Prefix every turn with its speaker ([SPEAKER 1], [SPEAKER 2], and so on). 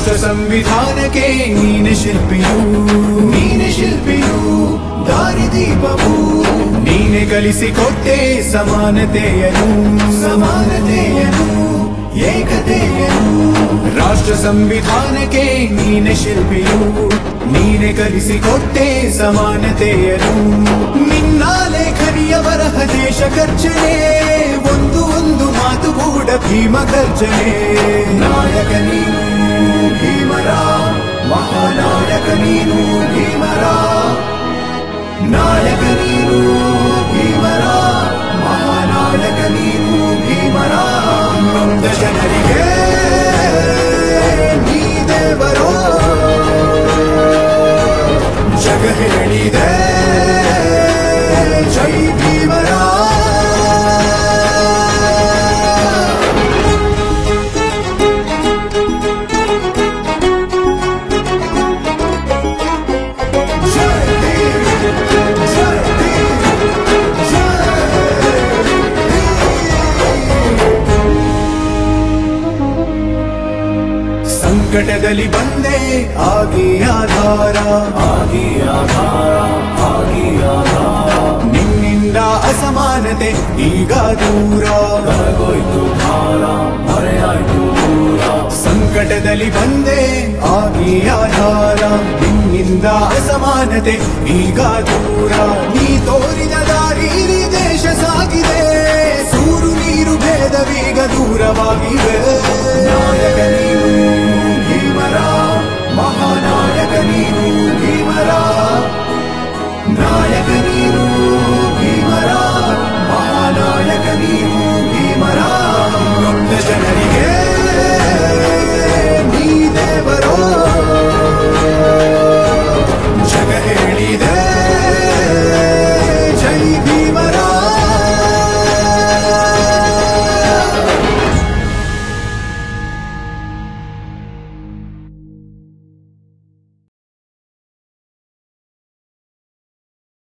[SPEAKER 1] ರಾಷ್ಟ್ರ ಸಂವಿಧಾನಕ್ಕೆ ನೀನೆ ಶಿಲ್ಪಿಯು ನೀನೆ ಶಿಲ್ಪಿಯು ದಾರಿದೀಪವು ನೀನೆ ಕಲಿಸಿಕೊಟ್ಟೆ ಸಮಾನತೆಯನು ಸಮಾನತೆಯನು ಏಕತೆಯನು ರಾಷ್ಟ್ರ ಸಂವಿಧಾನಕ್ಕೆ ನೀನೆ ಶಿಲ್ಪಿಯು ನೀನೆ ಕಲಿಸಿಕೊಟ್ಟೆ ಸಮಾನತೆಯನು ನಿನ್ನ ಲೇಖನಿಯ ಬರಹ ದೇಶ ಗರ್ಜನೆ ಒಂದು ಒಂದು ಮಾತು ಕೂಡ ಭೀಮ ಗರ್ಜನೆ ನಾಯಕ ನೀನು ಭೀಮರ ಮಹಾನಾಯಕ ನೀನು ಭೀಮರ ನಾಯಕ ನೀನು ಭೀಮರ ಮಹಾನಾಯಕ ನೀನು ಭೀಮರ ನೊಂದ ಜನರಿಗೆ ನೀ ದೇವರೋ ಜಗ ಹೇಳಿದೆ ಜೈ ಭೀಮರ ಜೈ ಭೀಮ್, ಜೈ ಭೀಮ್, ಸಂಕಟದಲ್ಲಿ ಬಂದೆ ಆಗಿ ಆಧಾರ ಆಗಿ ಆಧಾರ ಆಗಿ ಆಧಾರ ನಿನ್ನಿಂದ ಅಸಮಾನತೆ ಈಗ ದೂರ ಕರಗೋಯ್ತು ಭಾರ ಮರೆಯಾಯ್ತು ದೂರ ಸಂಕಟದಲ್ಲಿ ಬಂದೆ ಆಗಿ ಆಧಾರ ನಿನ್ನಿಂದ ಅಸಮಾನತೆ ಈಗ ದೂರ ನೀ ತೋರಿದ ದಾರಿ ದೇಶ ಸಾಗಿದೆ ಸೂರು ನೀರು ಭೇದವೀಗ ದೂರವಾಗಿವೆ ನಾಯಕ ನೀನು